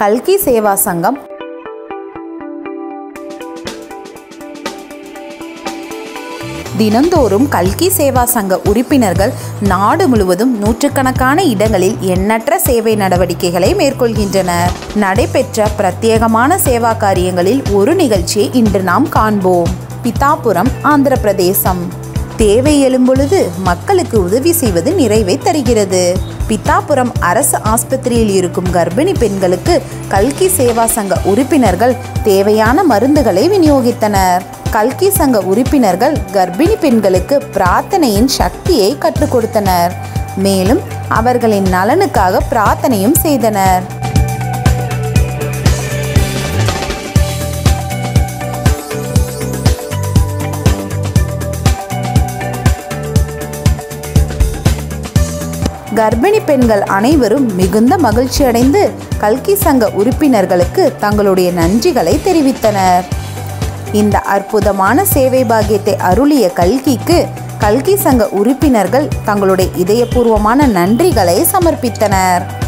கல்கி சேவா சங்கம் தினந்தோறும் கல்கி சேவா சங்க உறுப்பினர்கள் நாடு முழுவதும் நூற்றுக்கணக்கான இடங்களில் எண்ணற்ற சேவை நடவடிக்கைகளை மேற்கொள்கின்றனர் நடைபெற்ற பிரத்யேகமான சேவா காரியங்களில் ஒரு நிகழ்ச்சியை இன்று நாம் காண்போம் பிதாபுரம் ஆந்திர பிரதேசம் தேவை எழும்பொழுது மக்களுக்கு உதவி செய்வது நிறைவை தருகிறது பித்தாபுரம் அரசு ஆஸ்பத்திரியில் இருக்கும் கர்ப்பிணி பெண்களுக்கு கல்கி சேவா சங்க உறுப்பினர்கள் தேவையான மருந்துகளை விநியோகித்தனர் கல்கி சங்க உறுப்பினர்கள் கர்ப்பிணி பெண்களுக்கு பிரார்த்தனையின் சக்தியை கற்றுக் கொடுத்தனர் மேலும் அவர்களின் நலனுக்காக பிரார்த்தனையும் செய்தனர் கர்ப்பிணி பெண்கள் அனைவரும் மிகுந்த மகிழ்ச்சியடைந்து கல்கி சங்க உறுப்பினர்களுக்கு தங்களுடைய நன்றிகளை தெரிவித்தனர் இந்த அற்புதமான சேவை பாக்கியத்தை அருளிய கல்கிக்கு கல்கி சங்க உறுப்பினர்கள் தங்களுடைய இதயபூர்வமான நன்றிகளை சமர்ப்பித்தனர்